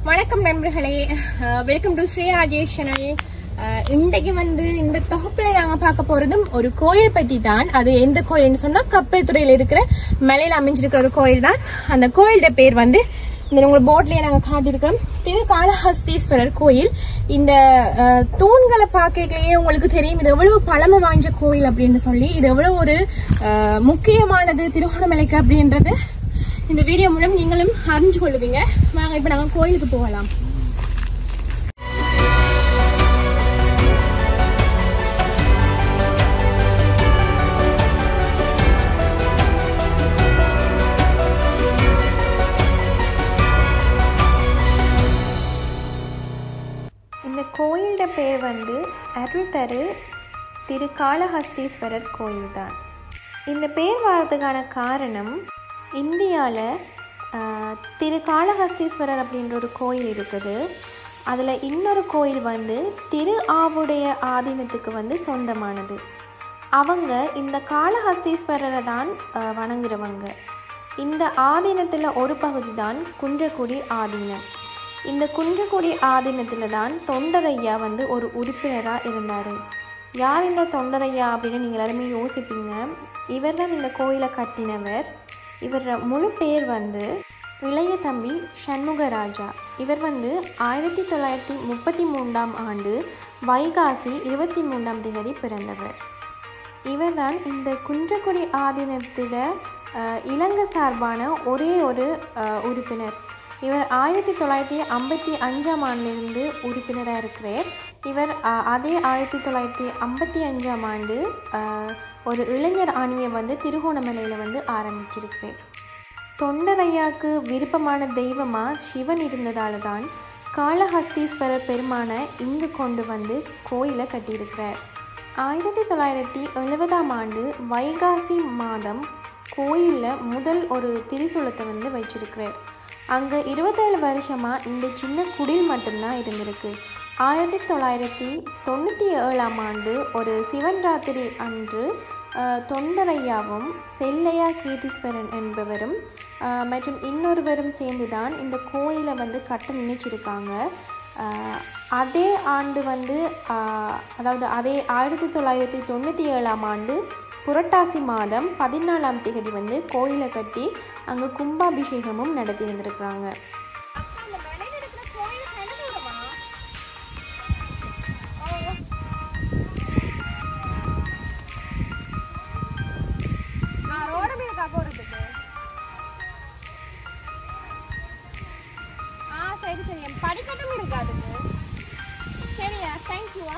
வணக்கம் நண்பர்களே welcome to Sri Rajesh channel இன்றைக்கு வந்து இந்த தொகுப்புல நாங்க பார்க்க போறதும் ஒரு கோயில் பத்தி தான் அது எந்த கோயில்னு சொன்னா கப்பல் துறையில இருக்கிற மலையில அமைஞ்சிருக்கிற ஒரு கோயில் தான் அந்த கோயிலோட பேர் வந்து இந்த உங்க போட்லயே நாங்க காட்டியிருக்கோம் திரு காளஹஸ்தீஸ்வரர் கோயில் இந்த அஹ், தூண்களை பார்க்கலையே உங்களுக்கு தெரியும் இது எவ்வளவு பழமை வாய்ந்த கோயில் அப்படின்னு சொல்லி இது எவ்வளவு ஒரு அஹ், முக்கியமானது திருகோணமலைக்கு அப்படின்றது இந்த வீடியோ மூலம் நீங்களும் அறிஞ்சு கொள்ளுவீங்க வாங்க இப்ப நாங்க கோயிலுக்கு போகலாம் இந்த கோயிலோட பேர் வந்து அருள்தரு திரு காளஹஸ்தீஸ்வரர் கோயில் தான் இந்த பேர் வர்றதுக்கான காரணம் இந்தியாவில் திரு காளஹஸ்தீஸ்வரர் அப்படின்ற ஒரு கோயில் இருக்குது அதில் இன்னொரு கோயில் வந்து திரு ஆவுடைய ஆதீனத்துக்கு வந்து சொந்தமானது அவங்க இந்த காளஹஸ்தீஸ்வரரை தான் அஹ், வணங்குறவங்க இந்த ஆதீனத்தில் ஒரு பகுதி தான் குன்றக்குடி ஆதீனம் இந்த குன்றக்குடி ஆதீனத்தில் தான் தொண்டரையா வந்து ஒரு உறுப்பினராக இருந்தார் யார் இந்த தொண்டரையா அப்படின்னு நீங்கள் எல்லாருமே யோசிப்பீங்க இவர் தான் இந்த கோயிலை கட்டினவர் இவர் முழு பேர் வந்து இளைய தம்பி சண்முகராஜா இவர் வந்து ஆயிரத்தி தொள்ளாயிரத்தி முப்பத்தி மூன்றாம் ஆண்டு வைகாசி இருபத்தி மூன்றாம் தேதி பிறந்தவர் இவர்தான் இந்த குன்றக்குடி ஆதீனத்தில் அஹ், இலங்கை சார்பான ஒரே ஒரு அஹ், உறுப்பினர் இவர் ஆயிரத்தி தொள்ளாயிரத்தி ஐம்பத்தி அஞ்சாம் ஆண்டிலிருந்து உறுப்பினராக இருக்கிறார் இவர் அஹ், அதே ஆயிரத்தி தொள்ளாயிரத்தி ஐம்பத்தி அஞ்சாம் ஆண்டு அஹ், ஒரு இளைஞர் அணியை வந்து திருகோணமலையில் வந்து ஆரம்பிச்சிருக்கிறார் தொண்டரையாக்கு விருப்பமான தெய்வமாக சிவன் இருந்ததால தான் காளஹஸ்தீஸ்வரர் பெருமானை இங்கு கொண்டு வந்து கோயிலை கட்டியிருக்கிறார் ஆயிரத்தி தொள்ளாயிரத்தி எழுபதாம் ஆண்டு வைகாசி மாதம் கோயிலில் முதல் ஒரு திரிசூலத்தை வந்து வச்சிருக்கிறார் அங்கே இருபத்தேழு வருஷமாக இந்த சின்ன குடில் மட்டும்தான் இருந்திருக்கு ஆயிரத்தி தொள்ளாயிரத்தி தொண்ணூற்றி ஏழாம் ஆண்டு ஒரு சிவன் ராத்திரி அன்று அஹ், தொண்டரையாவும் செல்லையா கீர்த்தீஸ்வரன் என்பவரும் அஹ், மற்றும் இன்னொருவரும் சேர்ந்து தான் இந்த கோயிலை வந்து கட்ட நினைச்சிருக்காங்க அஹ், அதே ஆண்டு வந்து அஹ், அதாவது அதே ஆயிரத்தி தொள்ளாயிரத்தி தொண்ணூற்றி ஏழாம் ஆண்டு புரட்டாசி மாதம் பதினாலாம் தேதி வந்து கோயிலை கட்டி அங்கே கும்பாபிஷேகமும் நடத்தி இருந்திருக்கிறாங்க நான் ரோடு மீனுக்கா போறதுக்கு ஆ சரி சரி என் படிக்கட்டும் இருக்கா அதுக்கு சரியா தேங்க்யூவா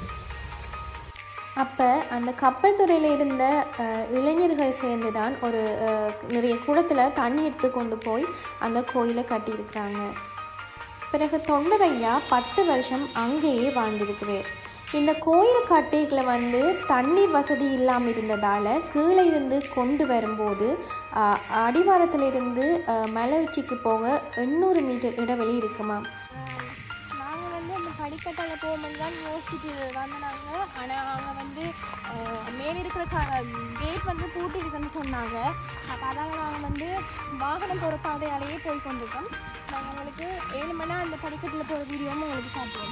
அப்போ அந்த கப்பல் துறையில் இருந்த அஹ், இளைஞர்கள் சேர்ந்து தான் ஒரு அஹ், நிறைய குடத்தில் தண்ணி எடுத்து கொண்டு போய் அந்த கோயிலை கட்டியிருக்கிறாங்க பிறகு தொண்டரையா பத்து வருஷம் அங்கேயே வாழ்ந்திருக்கிறார் இந்த கோயில் கட்டைகளை வந்து தண்ணீர் வசதி இல்லாமல் இருந்ததால் கீழே இருந்து கொண்டு வரும்போது அஹ், அடிவாரத்திலிருந்து அஹ், மலை உச்சிக்கு போக எண்ணூறு மீட்டர் இடைவெளி இருக்குமாம் நாங்கள் வந்து அந்த படிக்கட்டில் போகும்போது தான் யோசிச்சுட்டு வந்தாங்க ஆனால் அவங்க வந்து அஹ், மேலே இருக்கிற கேட் வந்து பூட்டி இருக்குன்னு சொன்னாங்க அப்போ அதால் நாங்கள் வந்து வாகனம் போகிற பாதையாலேயே போய் கொண்டிருக்கோம் நாங்கள் உங்களுக்கு ஏழு மணி நேரம் அந்த படிக்கட்டில் போகிற வீடியோவும் உங்களுக்கு காட்டுவோம்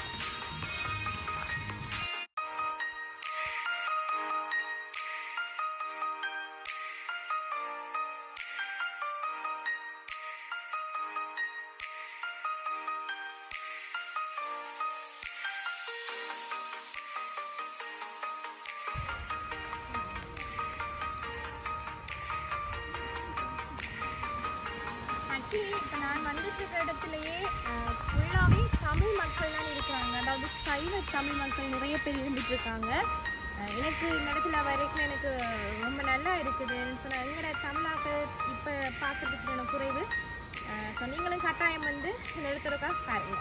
ஆக்சுவலி இப்போ நான் வந்துட்டு இருக்க இடத்துலையே ஃபுல்லாகவே தமிழ் மக்கள் தான் இருக்கிறாங்க அதாவது சைவ தமிழ் மக்கள் நிறைய பேர் இருந்துட்டு இருக்காங்க அஹ் எனக்கு இந்த இடத்துல வரைக்கும் எனக்கு ரொம்ப நல்லா இருக்குதுன்னு சொன்னால் எங்களோட தமிழாக்கள் இப்போ பார்க்கறதுக்கு சில குறைவு ஸோ நீங்களும் கட்டாயம் வந்து இந்த இடத்துலக்கா பாருங்க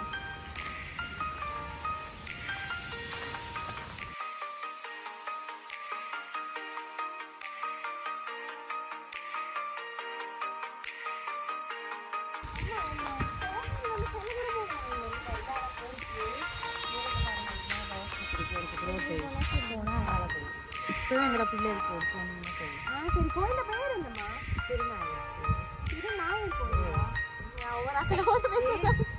இப்போதான் எங்களோட பிள்ளைகளுக்கு ஒரு பொண்ணு போகும் ஆ சரி கோயில பேர் என்னம்மா திருநாள் இது நாகர் கோயிலா நான் ஒரு அக்கறை பேசுகிறேன்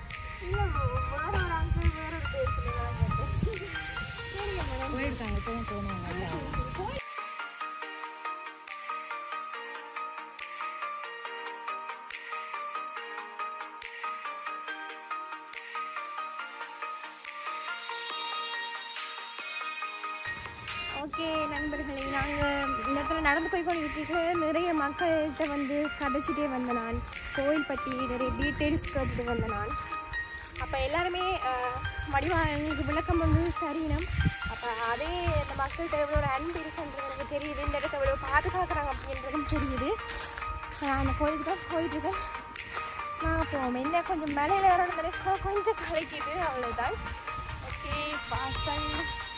ஓகே நண்பர்களே நாங்கள் இந்த இடத்துல நடந்து போய் கொண்டிருக்க நிறைய மக்கள்கிட்ட வந்து கதைச்சிட்டே வந்த நான் கோயில் பற்றி நிறைய டீட்டெயில்ஸ் கேட்டுட்டு வந்த நான் அப்போ எல்லாருமே அஹ், வடிவா எங்களுக்கு விளக்கம் வந்து தெரியணும் அப்போ அதே இந்த மக்கள்கிட்ட எவ்வளோ ஒரு அன்பு இருக்குன்றது எனக்கு தெரியுது இந்த இடத்த எவ்வளோ பாதுகாக்கிறாங்க அப்படின்றதும் தெரியுது நான் அந்த கோயிலுக்கு தான் போயிட்டுருக்கேன் நாங்கள் போவோம் என்ன கொஞ்சம் மலையில் வரணும் கொஞ்சம் கலைக்கிட்டு அவ்வளோதான் ஓகே பாசன்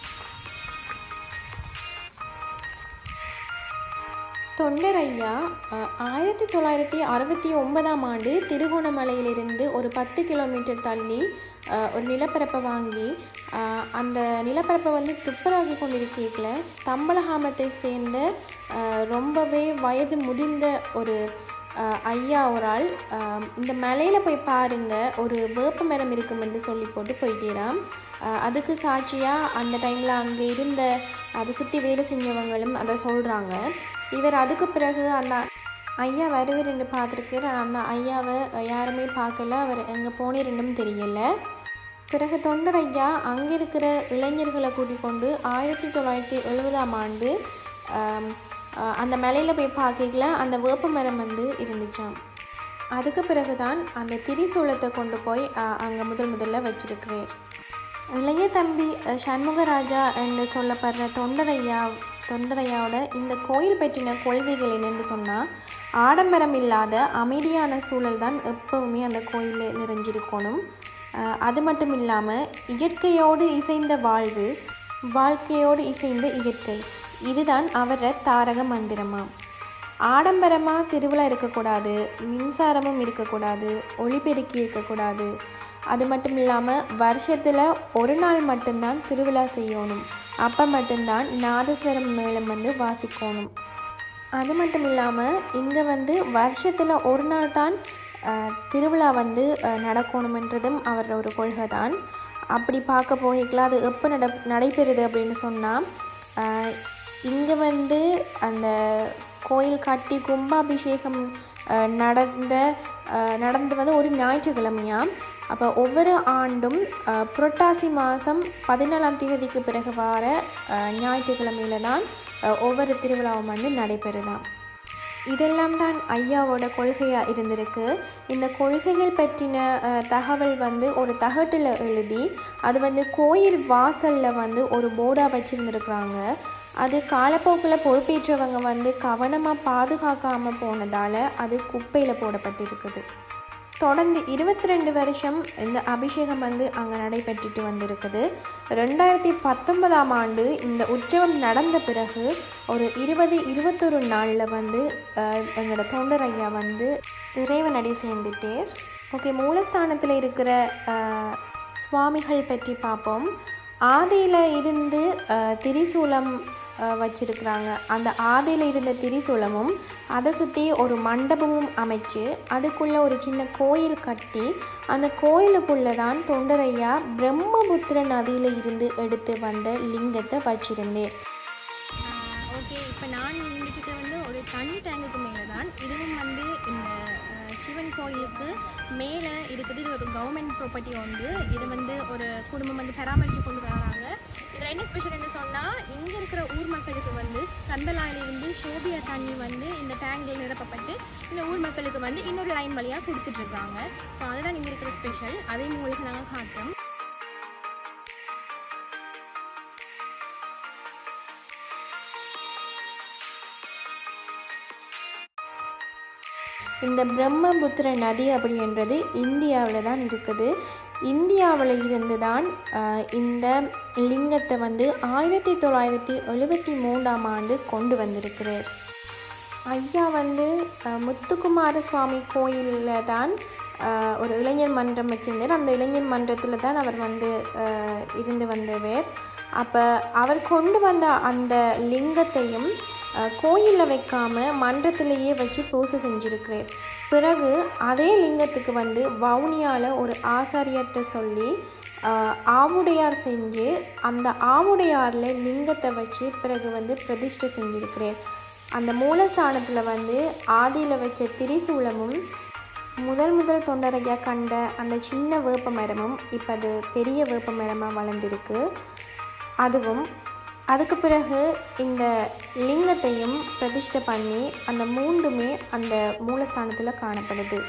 தொண்டரையா அஹ், ஆயிரத்தி தொள்ளாயிரத்தி அறுபத்தி ஒன்பதாம் ஆண்டு திருகோணமலையிலிருந்து ஒரு பத்து கிலோமீட்டர் தள்ளி அஹ், ஒரு நிலப்பரப்பை வாங்கி அஹ், அந்த நிலப்பரப்பை வந்து துப்புராகி கொண்டிருக்கல தம்பலகாமத்தை சேர்ந்த அஹ், ரொம்பவே வயது முதிர்ந்த ஒரு அஹ், ஐயா ஒரு ஆள் அஹ், இந்த மலையில் போய் பாருங்க ஒரு வேப்ப மரம் இருக்கும் என்று சொல்லி போட்டு போயிட்டேராம் அஹ், அதுக்கு சாட்சியாக அந்த டைமில் அங்கே இருந்த அதை சுற்றி வேலை செஞ்சவங்களும் அதை சொல்கிறாங்க இவர் அதுக்கு பிறகு அந்த ஐயா வருவரெண்டு பார்த்துருக்கார் ஆனால் அந்த ஐயாவை அஹ், யாருமே பார்க்கல அவர் எங்கே போனேருண்டும் தெரியல பிறகு தொண்டர் ஐயா அங்கே இருக்கிற இளைஞர்களை கூட்டிக் கொண்டு ஆயிரத்தி தொள்ளாயிரத்தி எழுபதாம் ஆண்டு ஆம், அஹ், அந்த மலையில் போய் பார்க்கல அந்த வேப்ப மரம் வந்து இருந்துச்சாம் அதுக்கு பிறகு தான் அந்த திரிசூலத்தை கொண்டு போய் அங்கே முதல் முதல்ல வச்சிருக்கிறார் இளைய தம்பி அஹ், சண்முகராஜா என்று சொல்லப்படுற தொண்டரையா தொண்டரையாவோட இந்த கோயில் பற்றின கொள்கைகள் என்னென்னு சொன்னால் ஆடம்பரம் இல்லாத அமைதியான சூழல் தான் எப்பவுமே அந்த கோயிலில் நிறைஞ்சிருக்கணும் அஹ், அது மட்டும் இல்லாமல் இயற்கையோடு இசைந்த வாழ்வு வாழ்க்கையோடு இசைந்த இயற்கை இதுதான் அவர தாரக மந்திரமாம் ஆடம்பரமாக திருவிழா இருக்கக்கூடாது மின்சாரமும் இருக்கக்கூடாது ஒளிபெருக்கி இருக்கக்கூடாது அது மட்டும் இல்லாமல் வருஷத்தில் ஒரு நாள் மட்டும்தான் திருவிழா செய்யணும் அப்போ மட்டும்தான் நாதஸ்வரம் மேளம் வந்து வாசிக்கணும் அது மட்டும் இல்லாமல் இங்கே வந்து வருஷத்தில் ஒரு நாள் தான் அஹ், திருவிழா வந்து அஹ், நடக்கணுமென்றதும் அவரோட ஒரு கொள்கை தான் அப்படி பார்க்க போய்க்கலாம் அது எப்போ நட நடைபெறுது அப்படின்னு சொன்னால் இங்கே வந்து அந்த கோயில் கட்டி கும்பாபிஷேகம் அஹ், நடந்த அஹ், நடந்து வந்து ஒரு ஞாயிற்றுக்கிழமையாம் அப்போ ஒவ்வொரு ஆண்டும் அஹ், புரட்டாசி மாதம் பதினாலாம் தேதிக்கு பிறகு வார அஹ், ஞாயிற்றுக்கிழமையில தான் அஹ், ஒவ்வொரு திருவிழாவும் வந்து நடைபெறுதாம் இதெல்லாம் தான் ஐயாவோட கொள்கையாக இருந்திருக்கு இந்த கொள்கைகள் பற்றின அஹ், தகவல் வந்து ஒரு தகட்டில் எழுதி அது வந்து கோயில் வாசலில் வந்து ஒரு போர்டாக வச்சுருந்துருக்குறாங்க அது காலப்போக்கில் பொறுப்பேற்றவங்க வந்து கவனமாக பாதுகாக்காமல் போனதால் அது குப்பையில் போடப்பட்டிருக்குது தொடர்ந்து இருபத்தி ரெண்டு வருஷம் இந்த அபிஷேகம் வந்து அங்கே நடைபெற்றுட்டு வந்திருக்குது ரெண்டாயிரத்தி பத்தொன்பதாம் ஆண்டு இந்த உற்சவம் நடந்த பிறகு ஒரு இருபது இருபத்தொரு நாளில் வந்து அஹ், எங்களோட தொண்டர் ஐயா வந்து இறைவனடி சேர்ந்துட்டே ஓகே மூலஸ்தானத்தில் இருக்கிற அஹ், சுவாமிகள் பற்றி பார்ப்போம் ஆதியில் இருந்து அஹ், திரிசூலம் அஹ், வச்சிருக்கிறாங்க அந்த ஆதியில் இருந்த திரிசூலமும் அதை சுற்றி ஒரு மண்டபமும் அமைச்சு அதுக்குள்ளே ஒரு சின்ன கோயில் கட்டி அந்த கோயிலுக்குள்ளே தான் தொண்டரையா பிரம்மபுத்திர நதியில் இருந்து எடுத்து வந்த லிங்கத்தை வச்சிருந்தேன் ஓகே இப்போ நான் நின்றுட்டு வந்து ஒரு தண்ணி டேங்குக்கு மேலே தான் இதுவும் வந்து இந்த அஹ், சிவன் கோயிலுக்கு மேலே இருக்குது இது ஒரு கவர்மெண்ட் ப்ராப்பர்ட்டி உண்டு இது வந்து ஒரு குடும்பம் வந்து பராமரித்து கொண்டு வராங்க இதில் என்ன ஸ்பெஷல்னு சொன்னால் இங்கே இருக்கிற ஊர் மக்களுக்கு வந்து கந்தலாயிலிருந்து சோபியா தண்ணி வந்து இந்த டேங்கில் நிரப்பப்பட்டு இந்த ஊர் மக்களுக்கு வந்து இன்னொரு லைன் வழியாக கொடுத்துட்ருக்காங்க ஸோ அதுதான் இங்கே இருக்கிற ஸ்பெஷல் அதையும் உங்களுக்கு நாங்கள் காட்டுறோம் இந்த பிரம்மபுத்திர நதி அப்படின்றது இந்தியாவில் தான் இருக்குது இந்தியாவில் இருந்து தான் ஆஹ், இந்த லிங்கத்தை வந்து ஆயிரத்தி தொள்ளாயிரத்தி எழுபத்தி மூன்றாம் ஆண்டு கொண்டு வந்திருக்கிறார் ஐயா வந்து ஆஹ், முத்துக்குமார சுவாமி கோயிலில் தான் ஆஹ், ஒரு இளைஞர் மன்றம் வச்சிருந்தார் அந்த இளைஞர் மன்றத்தில் தான் அவர் வந்து ஆஹ், இருந்து வந்தவர் அப்போ அவர் கொண்டு வந்த அந்த லிங்கத்தையும் கோயிலில் வைக்காம மன்றத்திலேயே வச்சு பூசை செஞ்சுருக்கிறார் பிறகு அதே லிங்கத்துக்கு வந்து வவுனியால் ஒரு ஆசாரியர்கிட்ட சொல்லி ஆஹ், ஆவுடையார் செஞ்சு அந்த ஆவுடையாரில் லிங்கத்தை வச்சு பிறகு வந்து பிரதிஷ்டை செஞ்சுருக்கிறார் அந்த மூலஸ்தானத்தில் வந்து ஆதியில் வச்ச திரிசூலமும் முதல் முதல் தொண்டரையா கண்ட அந்த சின்ன வேப்ப மரமும் இப்போ அது பெரிய வேப்ப மரமாக வளர்ந்துருக்கு அதுவும் அதுக்கு பிறகு இந்த லிங்கத்தையும் பிரதிஷ்டை பண்ணி அந்த மூண்டுமே அந்த மூலஸ்தானத்தில் காணப்படுது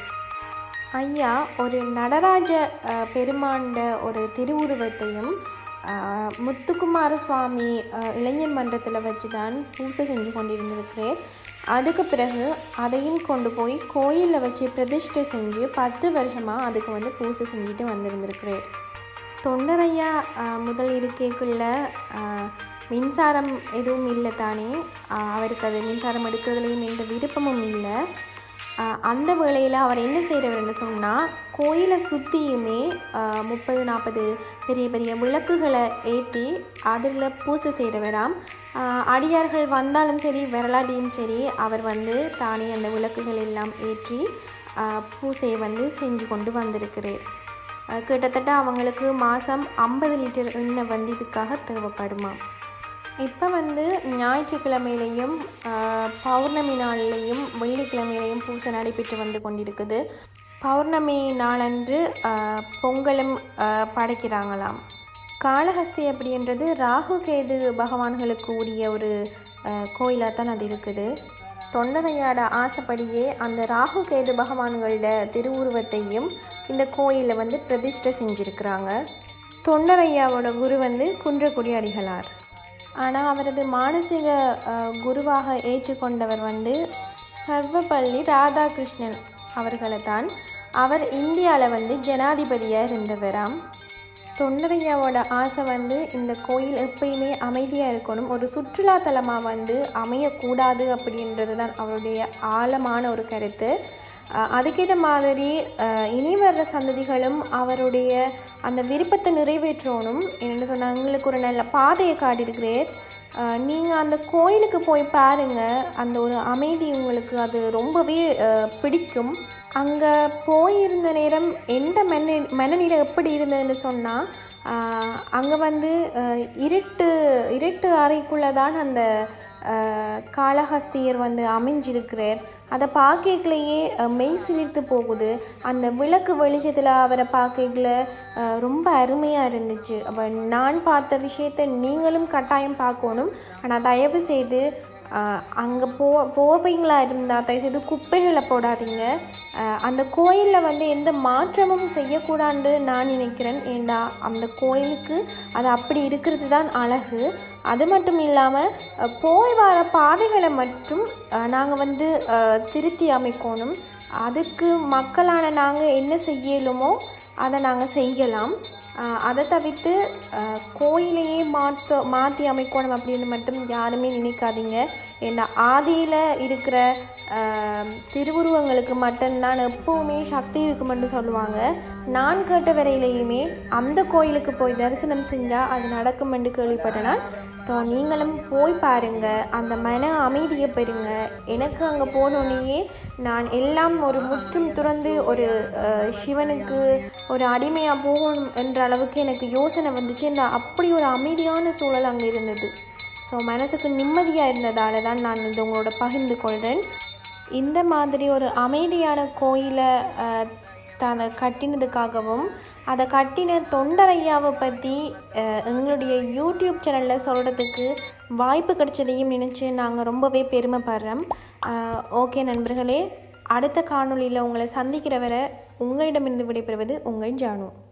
ஐயா ஒரு நடராஜ அஹ், பெருமாண்ட ஒரு திருவுருவத்தையும் அஹ், முத்துக்குமார சுவாமி அஹ், இளைஞர் மன்றத்தில் வச்சு தான் பூசை செஞ்சு கொண்டிருந்திருக்கிறேன் அதுக்கு பிறகு அதையும் கொண்டு போய் கோயிலில் வச்சு பிரதிஷ்டை செஞ்சு பத்து வருஷமாக அதுக்கு வந்து பூசை செஞ்சுட்டு வந்திருந்திருக்கிறேன் தொண்டரையா அஹ், முதல் இருக்கைக்குள்ள அஹ், மின்சாரம் எதுவும் இல்லை தானே அஹ், அவருக்கு அது மின்சாரம் எடுக்கிறதுலையும் எந்த விருப்பமும் இல்லை அஹ், அந்த வேளையில் அவர் என்ன செய்கிறவர்னு சொன்னால் கோயிலை சுற்றியுமே முப்பது நாற்பது பெரிய பெரிய விளக்குகளை ஏற்றி அதில் பூஜை செய்கிறவராம் அஹ், அடியார்கள் வந்தாலும் சரி வரலாடியும் சரி அவர் வந்து தானே அந்த விளக்குகள் எல்லாம் ஏற்றி அஹ், பூஜையை வந்து செஞ்சு கொண்டு வந்திருக்கிறார் அஹ் கிட்டத்தட்ட அவங்களுக்கு மாதம் ஐம்பது லிட்டர் எண்ணெய் வந்து இதுக்காக தேவைப்படுமா இப்போ வந்து ஞாயிற்றுக்கிழமையிலையும் அஹ், பௌர்ணமி நாள்லையும் வெள்ளிக்கிழமையிலையும் பூசை நடைபெற்று வந்து கொண்டிருக்குது பௌர்ணமி நாளன்று அஹ், பொங்கலும் அஹ், படைக்கிறாங்களாம் காளஹஸ்தி அப்படின்றது ராகு கேது பகவான்களுக்கு உரிய ஒரு கோயிலாக தான் அது இருக்குது தொண்டரையாட ஆசைப்படியே அந்த ராகு கேது பகவான்களோட திருவுருவத்தையும் இந்த கோயிலில் வந்து பிரதிஷ்டை செஞ்சுருக்கிறாங்க தொண்டரையாவோட குரு வந்து குன்றக்குடி அடிகளார் ஆனால் அவரது மானசீக அஹ், குருவாக ஏற்றுக்கொண்டவர் வந்து சர்வப்பள்ளி ராதாகிருஷ்ணன் அவர்களை தான் அவர் இந்தியாவில் வந்து ஜனாதிபதியாக இருந்தவராம் தொண்டரையாவோட ஆசை வந்து இந்த கோயில் எப்பயுமே அமைதியாக இருக்கணும் ஒரு சுற்றுலா தலமாக வந்து அமையக்கூடாது அப்படின்றது தான் அவருடைய ஆழமான ஒரு கருத்து அஹ் அதுக்கேற்ற மாதிரி அஹ் இனி வர்ற சந்ததிகளும் அவருடைய அந்த விருப்பத்தை நிறைவேற்றணும் என்னென்னு சொன்னால் எங்களுக்கு ஒரு நல்ல பாதையை காட்டியிருக்கிறேர் நீங்கள் அந்த கோயிலுக்கு போய் பாருங்கள் அந்த ஒரு அமைதி உங்களுக்கு அது ரொம்பவே அஹ், பிடிக்கும் அங்கே போயிருந்த நேரம் எந்த மன மனநிலை எப்படி இருந்ததுன்னு சொன்னால் அங்கே வந்து அஹ், இருட்டு இருட்டு அறைக்குள்ளே தான் அந்த அஹ், காளஹஸ்தியர் வந்து அமைஞ்சிருக்கிறார் அதை பார்க்கலையே மெய் சிலிர்த்து போகுது அந்த விளக்கு வெளிச்சத்தில் அவரை பார்க்கல ரொம்ப அருமையாக இருந்துச்சு அப்போ நான் பார்த்த விஷயத்தை நீங்களும் கட்டாயம் பார்க்கணும் ஆனால் தயவு செய்து அங்கே போ போவீங்களா இருந்தால் தயவுசெய்து குப்பைகளை போடாதீங்க அஹ், அந்த கோயிலில் வந்து எந்த மாற்றமும் செய்யக்கூடாதுன்னு நான் நினைக்கிறேன் ஏண்டா அந்த கோயிலுக்கு அது அப்படி இருக்கிறது தான் அழகு அது மட்டும் இல்லாமல் போய் வர பாதைகளை மட்டும் நாங்கள் வந்து அஹ், திருத்தி அமைக்கணும் அதுக்கு மக்களான நாங்கள் என்ன செய்யலுமோ அதை நாங்கள் செய்யலாம் ஆஹ் அதை தவிர்த்து ஆஹ் கோயிலையே மாற்ற மாற்றி அமைக்கணும் அப்படின்னு மட்டும் யாருமே நினைக்காதீங்க ஏன்னா ஆதியில் இருக்கிற ஆஹ் திருவுருவங்களுக்கு மட்டும்தான் எப்போவுமே சக்தி இருக்குமென்று சொல்லுவாங்க நான் கேட்ட வரையிலையுமே அந்த கோயிலுக்கு போய் தரிசனம் செஞ்சால் அது நடக்கும் என்று கேள்விப்பட்டனால் ஸோ நீங்களும் போய் பாருங்க அந்த மன அமைதியை பெறுங்க எனக்கு அங்கே போனோடனேயே நான் எல்லாம் ஒரு முற்றும் துறந்து ஒரு அஹ், சிவனுக்கு ஒரு அடிமையாக போகணும் என்ற அளவுக்கு எனக்கு யோசனை வந்துச்சு நான் அப்படி ஒரு அமைதியான சூழல் அங்கே இருந்தது ஸோ மனசுக்கு நிம்மதியாக இருந்ததால தான் நான் இது உங்களோட பகிர்ந்து கொள்கிறேன் இந்த மாதிரி ஒரு அமைதியான கோயிலை அஹ், அதை கட்டினதுக்காகவும் அதை கட்டின தொண்டரையாவை பற்றி அஹ், எங்களுடைய யூடியூப் சேனலில் சொல்கிறதுக்கு வாய்ப்பு கிடைச்சதையும் நினச்சி நாங்கள் ரொம்பவே பெருமைப்படுறோம் ஓகே நண்பர்களே அடுத்த காணொளியில் உங்களை சந்திக்கிற வரை உங்களிடமிருந்து விடைபெறுவது உங்கள் ஜானு